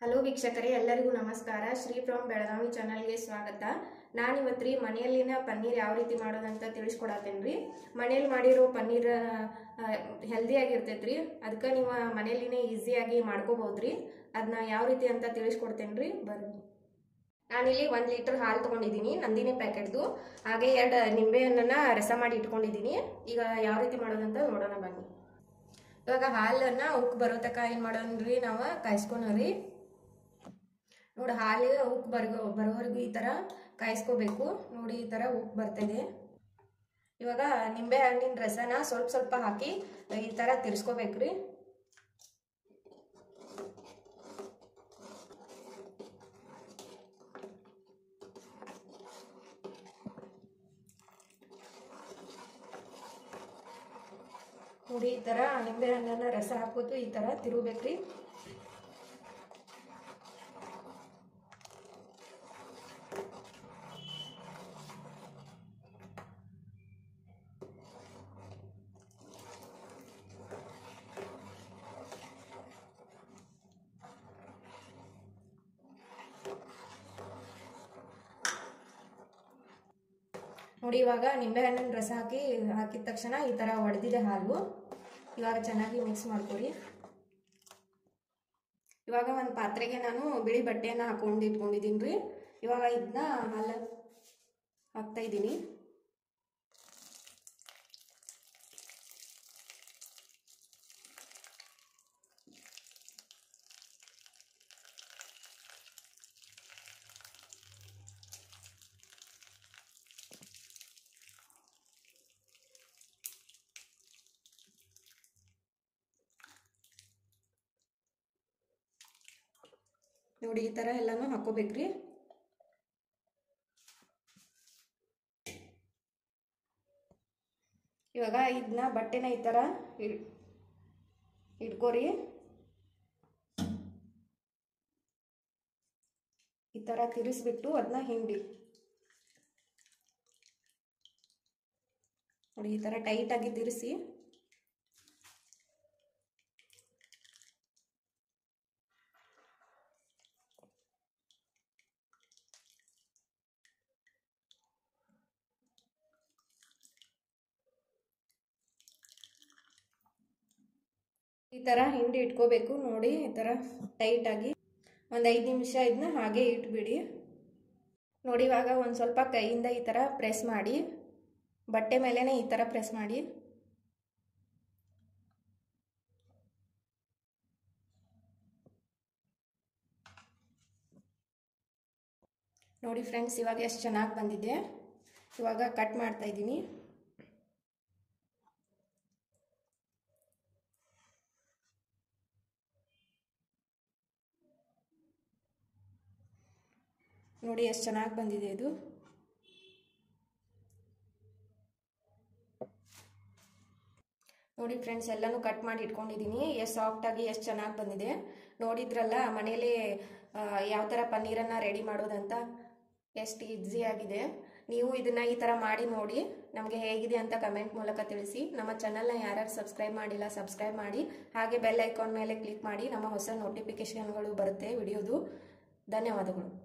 hello ವೀಕ್ಷಕರೇ ಎಲ್ಲರಿಗೂ ನಮಸ್ಕಾರ ಶ್ರೀ ಫ್ರಮ್ ಬೆಳಗಾವಿ ಚಾನಲ್ಗೆ ಸ್ವಾಗತ ನಾನು ಇವತ್ತು ರೀ ಮನೆಯಲ್ಲಿನ ಪನ್ನೀರ್ ಯಾವ ರೀತಿ ಮಾಡೋದಂತ ತಿಳಿಸ್ಕೊಡತ್ತೇನೆ ರೀ ಮನೇಲಿ ಮಾಡಿರೋ ಪನ್ನೀರ್ ಹೆಲ್ದಿಯಾಗಿರ್ತೈತೆ ರೀ ಅದಕ್ಕೆ ನೀವು ಮನೆಯಲ್ಲಿನೇ ಈಸಿಯಾಗಿ ಮಾಡ್ಕೋಬೋದು ರೀ ಅದನ್ನ ಯಾವ ರೀತಿ ಅಂತ ತಿಳಿಸ್ಕೊಡ್ತೇನೆ ರೀ ಬರ್ರಿ ನಾನಿಲ್ಲಿ ಒಂದು ಲೀಟರ್ ಹಾಲು ತೊಗೊಂಡಿದ್ದೀನಿ ನಂದಿನಿ ಪ್ಯಾಕೆಟ್ದು ಹಾಗೆ ಎರಡು ನಿಂಬೆಹಣ್ಣನ್ನು ರಸ ಮಾಡಿ ಇಟ್ಕೊಂಡಿದ್ದೀನಿ ಈಗ ಯಾವ ರೀತಿ ಮಾಡೋದಂತ ನೋಡೋಣ ಬನ್ನಿ ಇವಾಗ ಹಾಲನ್ನು ಉಕ್ಕು ಬರೋ ತನಕ ಏನು ಮಾಡೋಣ್ರಿ ನಾವು ಕಾಯಿಸ್ಕೊಳರಿ ನೋಡಿ ಹಾಲು ಉಪ್ಪು ಬರ್ಗೋ ಬರೋವರೆಗೂ ಈ ಥರ ಕಾಯಿಸ್ಕೋಬೇಕು ನೋಡಿ ಈ ಥರ ಉಪ್ಪು ಬರ್ತಿದೆ ಇವಾಗ ನಿಂಬೆ ಹಣ್ಣಿನ ರಸನ ಸ್ವಲ್ಪ ಸ್ವಲ್ಪ ಹಾಕಿ ಈ ಥರ ತಿರ್ಸ್ಕೋಬೇಕ್ರಿ ನೋಡಿ ಈ ಥರ ನಿಂಬೆ ಹಣ್ಣನ್ನ ರಸ ಹಾಕೋದು ಈ ಥರ ತಿರುಗಬೇಕ್ರಿ ನೋಡಿ ಇವಾಗ ನಿಂಬೆಹಣ್ಣಿನ ರಸ ಹಾಕಿ ಹಾಕಿದ ತಕ್ಷಣ ಈ ಥರ ಒಡೆದಿದೆ ಹಾಲು ಇವಾಗ ಚೆನ್ನಾಗಿ ಮಿಕ್ಸ್ ಮಾಡ್ಕೊರಿ ಇವಾಗ ಒಂದು ಪಾತ್ರೆಗೆ ನಾನು ಬಿಳಿ ಬಟ್ಟೆಯನ್ನು ಹಾಕೊಂಡು ಇಟ್ಕೊಂಡಿದ್ದೀನಿ ರೀ ಇವಾಗ ಇದನ್ನ ಹಾಲು ಹಾಕ್ತಾ ಇದ್ದೀನಿ ನೋಡಿ ಈ ಥರ ಎಲ್ಲನೂ ಹಾಕೋಬೇಕ್ರಿ ಇವಾಗ ಇದನ್ನ ಬಟ್ಟೆನ ಈ ಥರ ಇಟ್ಕೋರಿ ಈ ಥರ ತಿರ್ಸ್ಬಿಟ್ಟು ಅದನ್ನ ಹಿಂಡಿ ನೋಡಿ ಈ ಥರ ಟೈಟಾಗಿ ತಿರ್ಸಿ ಈ ಥರ ಹಿಂಡಿ ಇಟ್ಕೋಬೇಕು ನೋಡಿ ಈ ಥರ ಟೈಟಾಗಿ ಒಂದು ಐದು ನಿಮಿಷ ಇದನ್ನ ಹಾಗೆ ಇಟ್ಬಿಡಿ ನೋಡಿ ಇವಾಗ ಒಂದು ಸ್ವಲ್ಪ ಕೈಯಿಂದ ಈ ಥರ ಪ್ರೆಸ್ ಮಾಡಿ ಬಟ್ಟೆ ಮೇಲೇ ಈ ಥರ ಪ್ರೆಸ್ ಮಾಡಿ ನೋಡಿ ಫ್ರೆಂಡ್ಸ್ ಇವಾಗ ಎಷ್ಟು ಚೆನ್ನಾಗಿ ಬಂದಿದೆ ಇವಾಗ ಕಟ್ ಮಾಡ್ತಾ ಇದ್ದೀನಿ ನೋಡಿ ಎಷ್ಟು ಚೆನ್ನಾಗಿ ಬಂದಿದೆ ಇದು ನೋಡಿ ಫ್ರೆಂಡ್ಸ್ ಎಲ್ಲನೂ ಕಟ್ ಮಾಡಿ ಇಟ್ಕೊಂಡಿದ್ದೀನಿ ಎಷ್ಟು ಸಾಫ್ಟಾಗಿ ಎಷ್ಟು ಚೆನ್ನಾಗಿ ಬಂದಿದೆ ನೋಡಿದ್ರಲ್ಲ ಮನೇಲಿ ಯಾವ ಥರ ಪನ್ನೀರನ್ನು ರೆಡಿ ಮಾಡೋದಂತ ಎಷ್ಟು ಈಸಿ ಆಗಿದೆ ನೀವು ಇದನ್ನು ಈ ಥರ ಮಾಡಿ ನೋಡಿ ನಮಗೆ ಹೇಗಿದೆ ಅಂತ ಕಮೆಂಟ್ ಮೂಲಕ ತಿಳಿಸಿ ನಮ್ಮ ಚಾನಲ್ನ ಯಾರ್ಯಾರು ಸಬ್ಸ್ಕ್ರೈಬ್ ಮಾಡಿಲ್ಲ ಸಬ್ಸ್ಕ್ರೈಬ್ ಮಾಡಿ ಹಾಗೆ ಬೆಲ್ ಐಕಾನ್ ಮೇಲೆ ಕ್ಲಿಕ್ ಮಾಡಿ ನಮ್ಮ ಹೊಸ ನೋಟಿಫಿಕೇಷನ್ಗಳು ಬರುತ್ತೆ ವಿಡಿಯೋದು ಧನ್ಯವಾದಗಳು